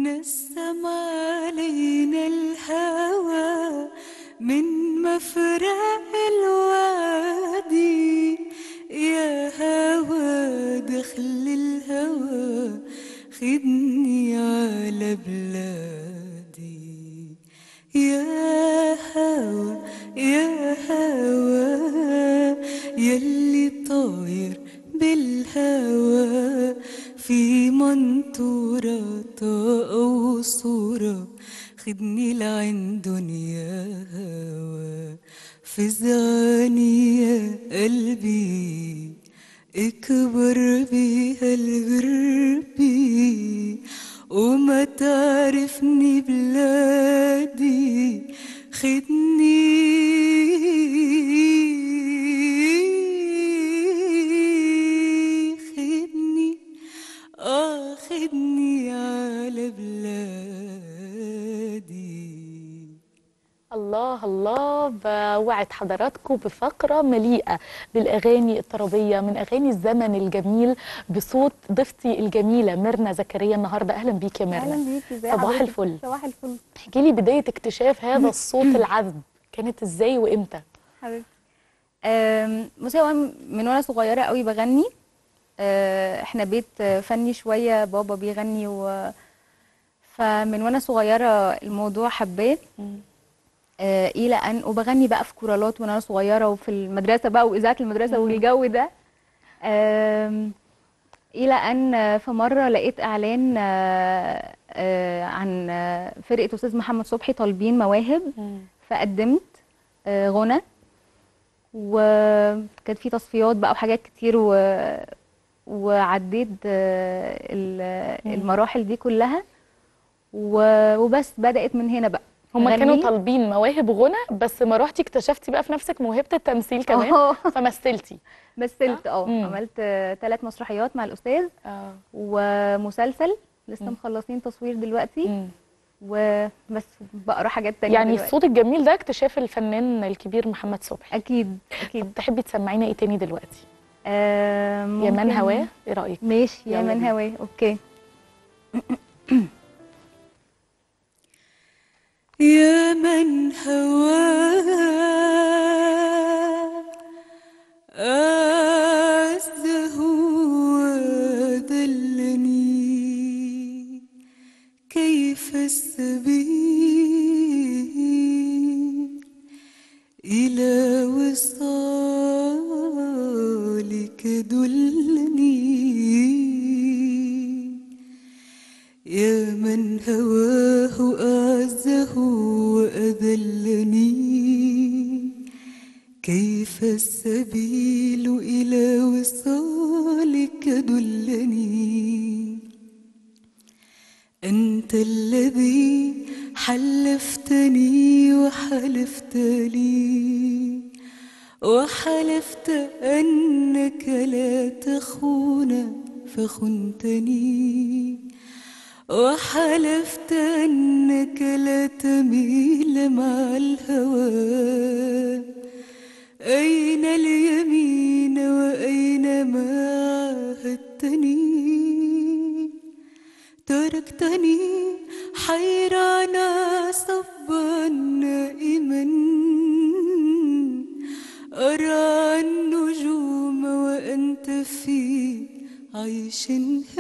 نسم علينا الهوى من مفرق الوادي يا هوى دخل الهوى خدني على بلادي يا هوى يا هوى يلي طاير بالهوى في منطورة طاقة وصورة خدني لعندن يا هوى فزعني يا قلبي اكبر بيها الغربي وما تعرفني بلادي خدني خدني اه خدني على بلادي الله الله بوعد حضراتكم بفقرة مليئة بالأغاني الطربية من أغاني الزمن الجميل بصوت ضيفتي الجميلة ميرنا زكريا النهاردة أهلا بيك يا ميرنا اهلا بيكي ازي صباح حضرتك؟ الفل. صباح الفل احكي لي بداية اكتشاف هذا الصوت العذب كانت ازاي وامتى؟ حبيبتي أم، بصي هو من وانا صغيره قوي بغني أه، احنا بيت فني شويه بابا بيغني و فمن وانا صغيره الموضوع حباه أه، الى ان وبغني بقى في كورالات وانا صغيره وفي المدرسه بقى واذاعه المدرسه والجو ده أم، الى ان في مره لقيت اعلان أه، أه، عن أه، فرقه استاذ محمد صبحي طالبين مواهب فقدمت آه، غنى وكان في تصفيات بقى وحاجات كتير و... وعديت آه، ال- مم. المراحل دي كلها و... وبس بدأت من هنا بقى هما أغني. كانوا طالبين مواهب غنى بس ما رحتي اكتشفتي بقى في نفسك موهبة التمثيل كمان اه فمثلتي مثلت اه مم. عملت ثلاث مسرحيات مع الأستاذ اه ومسلسل لسه مم. مخلصين تصوير دلوقتي مم. وبس بقرا حاجات تانية يعني دلوقتي. الصوت الجميل ده اكتشاف الفنان الكبير محمد صبحي أكيد أكيد تحبي تسمعينا ايه تاني دلوقتي آه يا من ممكن- هواه ايه رايك ماشي يا يلا من بينا. هواه اوكي يا من هواه أعزه وذلني كيف السبيل إلى وصالك دلني يا من هواه أعزه وأذلني كيف السبيل إلى وصالك دلني أنت الذي حلفتني وحلفت لي وحلفت أنك لا تخون فخنتني وحلفت أنك لا تميل مع الهوى أين اليمين وأين ما عاهدتني تركتني حيران صبا نائما أرى النجوم وأنت في عيش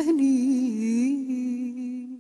هني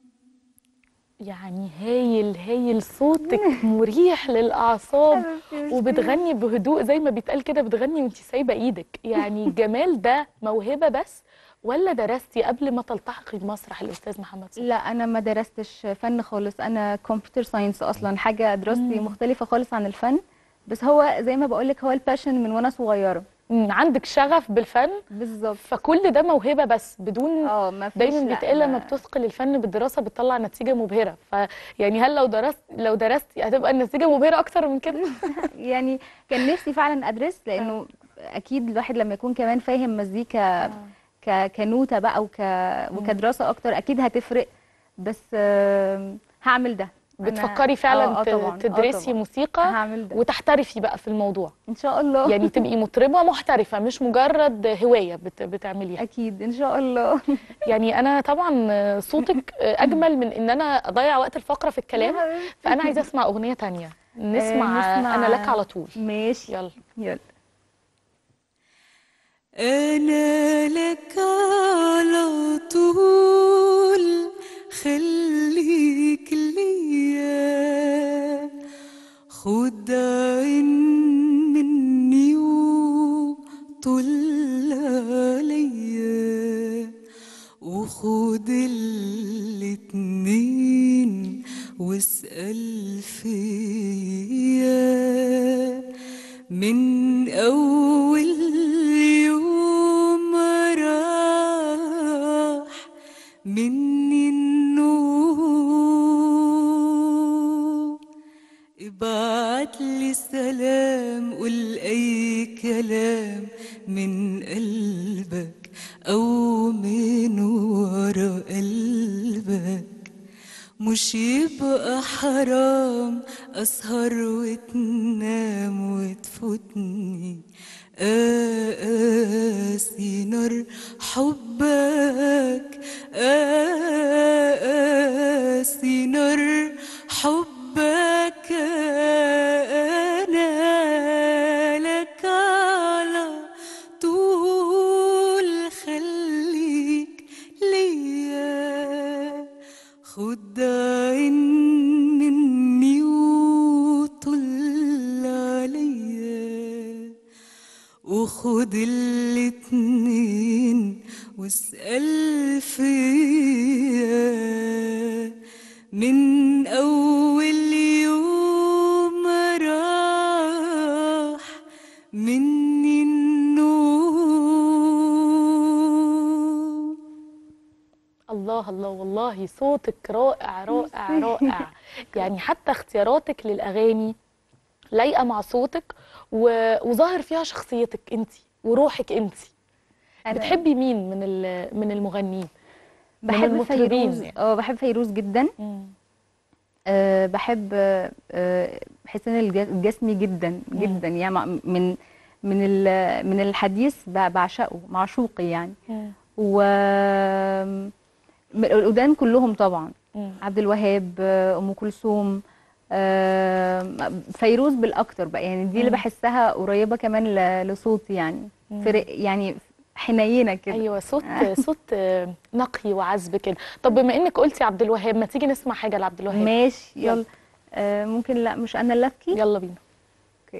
يعني هايل هايل صوتك مريح للاعصاب حبيبتي، ميرسي. وبتغني بهدوء زي ما بيتقال كده بتغني وانت سايبه ايدك يعني الجمال ده موهبه بس ولا درستي قبل ما تلتحقي بمسرح الاستاذ محمد صبحي لا انا ما درستش فن خالص انا كمبيوتر ساينس اصلا حاجه دراستي مم. مختلفه خالص عن الفن بس هو زي ما بقولك هو الباشن من وانا صغيره مم، عندك شغف بالفن بالظبط فكل ده موهبه بس بدون اه ما فيش دايما لا، بيتقال لما ما- بتثقل الفن بالدراسه بتطلع نتيجه مبهره فيعني هل لو درست لو درستي هتبقى النتيجه مبهره اكتر من كده يعني كان نفسي فعلا ادرس لانه اكيد الواحد لما يكون كمان فاهم مزيكا ك... كنوتة بقى وك... وكدراسه اكتر اكيد هتفرق بس آم، هعمل ده بتفكري فعلا آه، آه ت- طبعاً، آه تدرسي طبعاً. موسيقى هعمل ده وتحترفي بقى في الموضوع ان شاء الله يعني تبقي مطربه محترفه مش مجرد هوايه بت بتعمليها اكيد ان شاء الله يعني انا طبعا صوتك اجمل من ان انا اضيع وقت الفقره في الكلام يا حبيبتي. فانا عايزه اسمع اغنيه تانية نسمع, نسمع- انا لك على طول ماشي يلا يلا أنا لك على طول خليك ليا خد عين مني وطل عليا وخد الاتنين واسأل فيا من أول يوم راح مني النوم ابعت لي سلام قول أي كلام من قلبك أو من ورا قلبك مش يبقى حرام أسهر وتنام وتفوتني آسي نار حبك آسي نار حبك أنا لك على طول خليك ليا خد عين مني وطل عليا وخد الاتنين واسأل فيا من أول يوم راح مني النوم الله الله والله صوتك رائع رائع رائع يعني حتى اختياراتك للاغاني لايقه مع صوتك و... وظاهر فيها شخصيتك انت وروحك انت أنا بتحبي مين من ال- من المغنيين من بحب المطربين فيروز يعني. اه بحب فيروز جدا مم. أه بحب أه حسين الج- الجسمي جدا جدا يعني مع- من من ال- من الحديث ب- بعشقه معشوقي يعني مم. و م- القدام كلهم طبعا مم. عبد الوهاب آه، ام كلثوم آه، فيروز بالاكتر بقى يعني دي اللي مم. بحسها قريبه كمان ل- لصوتي يعني مم. فرق يعني حنينه كده ايوه صوت صوت آه، نقي وعذب كده طب بما انك قلتي عبد الوهاب ما تيجي نسمع حاجه لعبد الوهاب ماشي يلا. يلا آه، ممكن لا مش انا اللي ابكي يلا بينا اوكي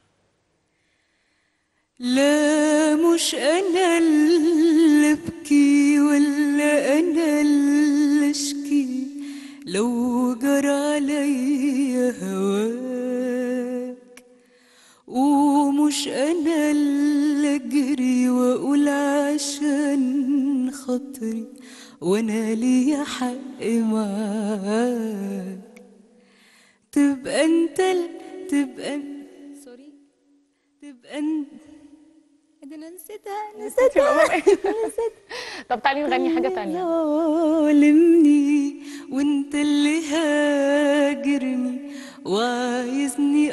لا مش أنا اللي أبكي ولا أنا اللي أشكي لو جرى عليا هواك ومش أنا اللي أجري وأقول عشان خاطري وأنا ليا حق معاك تبقى أنت ال... تبقى سوري تبقى انت ده انا نسيتها نسيتها طب تعالي نغني حاجه تانية ظالمني وانت اللي هاجرني وعايزني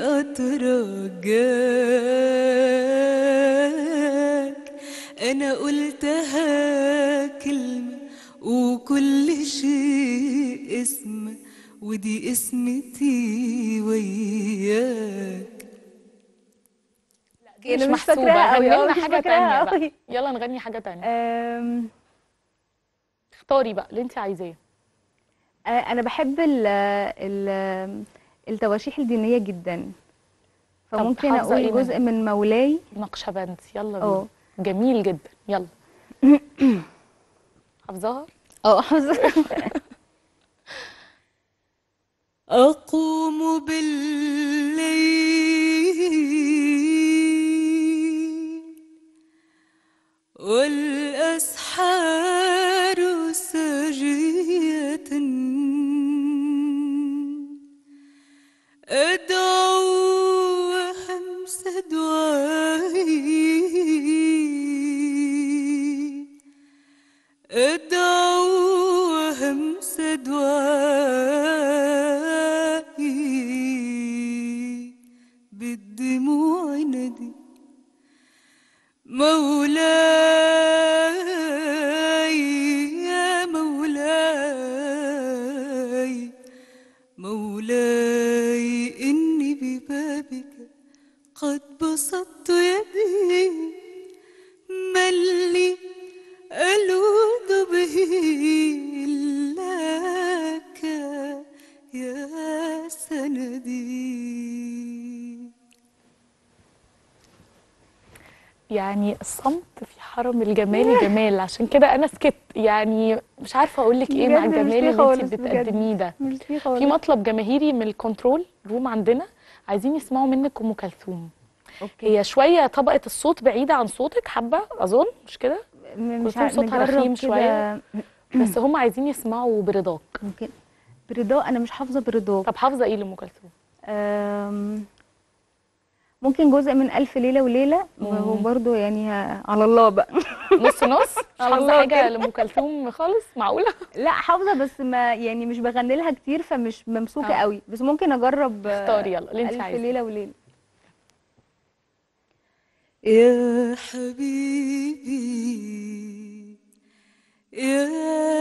اترجاك انا قلتها كلمة وكل شيء اسم ودي اسمتي وياك دي أنا مش مش فاكراها محسوبه أوي، غني أه، لنا مش حاجه فاكراها تانية بقى أوي. يلا نغني حاجه تانية آم، اختاري بقى اللي انت عايزاه آه، انا بحب ال ال التواشيح الدينيه جدا فممكن حافظة اقول إيه جزء من مولاي نقشبند يلا بينا اه. جميل جدا يلا حافظاها اه حافظة أقوم بالليل والأسحار ساجية أدعو وهمس دعائي أدعو وهمس دعائي يعني الصمت في حرم الجمال جمال عشان كده انا سكت يعني مش عارفه اقول لك ايه مع بجد مش الجمال فيه اللي انت خالص بجد. بتقدميه ده مش في خالص في مطلب جماهيري من الكنترول روم عندنا عايزين يسمعوا منك ام كلثوم اوكي هي شويه طبقه الصوت بعيده عن صوتك حبه اظن مش كده م- مش كلثوم ع- صوتها نجرب رخيم كده. شوية. بس هم عايزين يسمعوا برضاك ممكن برضا انا مش حافظه برضا طب حافظه ايه لام كلثوم أم، ممكن جزء من ألف ليلة وليلة وهو برضه يعني ه- على الله بقى نص نص مش على حافظه الله حاجه كده. لام كلثوم خالص معقوله لا حافظة بس ما يعني مش بغني لها كتير فمش ممسوكة آه. قوي بس ممكن أجرب آه، اختاري يلا اللي انت ألف عايزاه ليلة وليلة يا حبيبي يا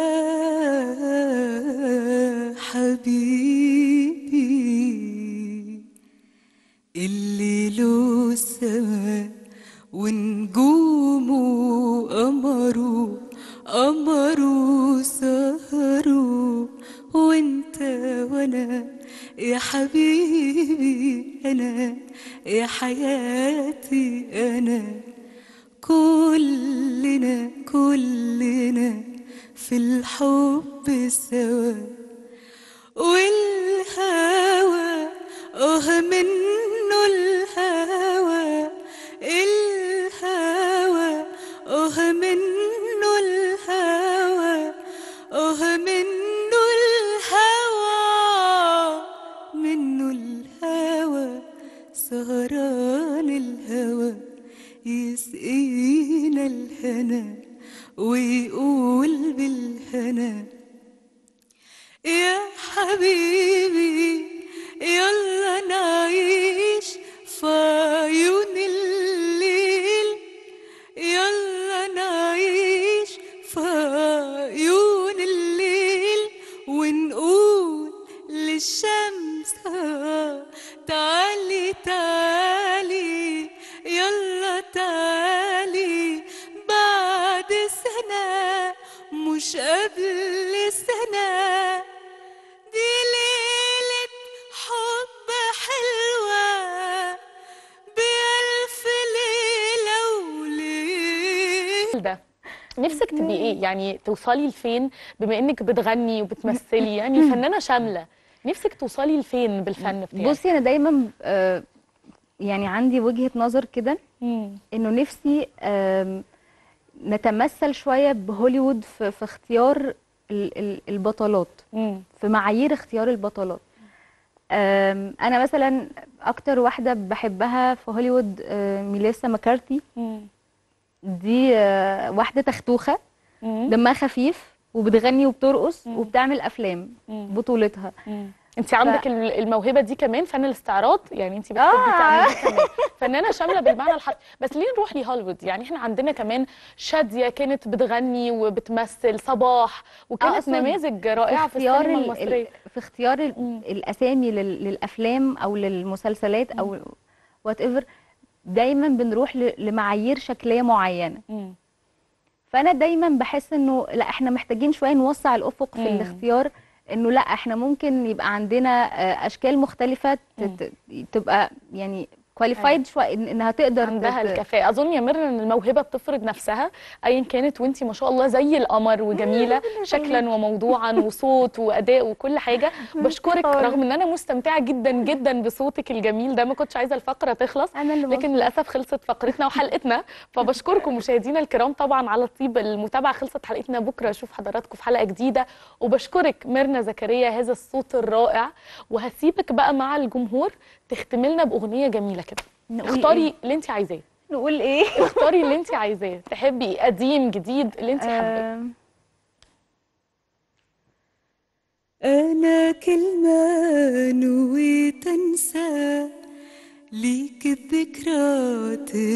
حبيبي اللي له سما ونجومه قمره قمره سهروا وانت وانا يا حبيبي انا يا حياتي انا كلنا كلنا في الحب سوا والهوى اه منه الهوى الهوى اه منه الهوى اه منه الهوى منه الهوى سهران الهوى يسقينا الهنا ويقول بالهنا يا حبيبي يلا نعيش في عيون الليل يلا نعيش في عيون الليل ونقول للشمس آه، تعالي تعالي يلا تعالي بعد سنة مش قبل سنة دي ليلة حب حلوة بألف ليلة وليلة ده نفسك تبقي ايه يعني توصلي لفين بما انك بتغني وبتمثلي يعني فنانه شامله نفسك توصلي لفين بالفن بتاعك بصي أنا دايما آه، يعني عندي وجهة نظر كده مم. إنه نفسي آم، نتمثل شوية بهوليوود في, في اختيار ال- ال- البطلات مم. في معايير اختيار البطلات أم، انا مثلا اكتر واحده بحبها في هوليوود أه، ميليسا ماكارتي مم. دي أه، واحده تختوخه مم. دمها خفيف وبتغني وبترقص مم. وبتعمل افلام مم. بطولتها انت عندك ال- الموهبه دي كمان فن الاستعراض يعني انت بتحبي آه. تعملي دي كمان فنانه شامله بالمعنى الحرفي بس ليه نروح لهوليوود يعني احنا عندنا كمان شاديه كانت بتغني وبتمثل صباح وكانت أقصد نماذج رائعه في اختيار السينما ال- المصريه ال- في اختيار ال- مم. الاسامي لل- للافلام او للمسلسلات او وات ايفر دايما بنروح ل- لمعايير شكليه معينه مم. فانا دايما بحس انه لا احنا محتاجين شويه نوسع الافق في مم. الاختيار انه لا احنا ممكن يبقى عندنا آه، اشكال مختلفه ت- مم. ت- تبقى يعني كواليفايد شويه إن- انها تقدر عندها تت- الكفاءة أظن يا مرة إن الموهبة بتفرض نفسها أيا كانت وأنتي ما شاء الله زي القمر وجميلة شكلا وموضوعا وصوت وأداء وكل حاجة بشكرك خالص. رغم إن أنا مستمتعة جدا جدا بصوتك الجميل ده ما كنتش عايزة الفقرة تخلص انا اللي لكن مبسوطة. للأسف خلصت فقرتنا وحلقتنا فبشكركم مشاهدينا الكرام طبعا على طيب المتابعة خلصت حلقتنا بكرة أشوف حضراتكم في حلقة جديدة وبشكرك ميرنا زكريا هذا الصوت الرائع وهسيبك بقى مع الجمهور تختملنا بأغنية جميلة كده نقول اختاري إيه؟ اللي انت عايزاه نقول ايه اختاري اللي انت عايزاه تحبي قديم جديد اللي انت حاباه آم، أنا كلمة نويت أنسى ليك الذكرى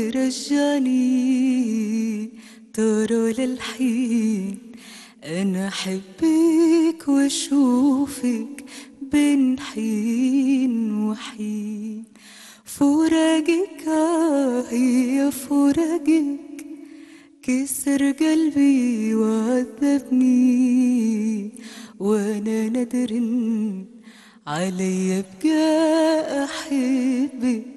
ترجعني ترى للحين أنا أحبك وأشوفك بين حين وحين فراقك آه يا فراقك كسر قلبي وعذبني وانا ندر علي ابقى احبك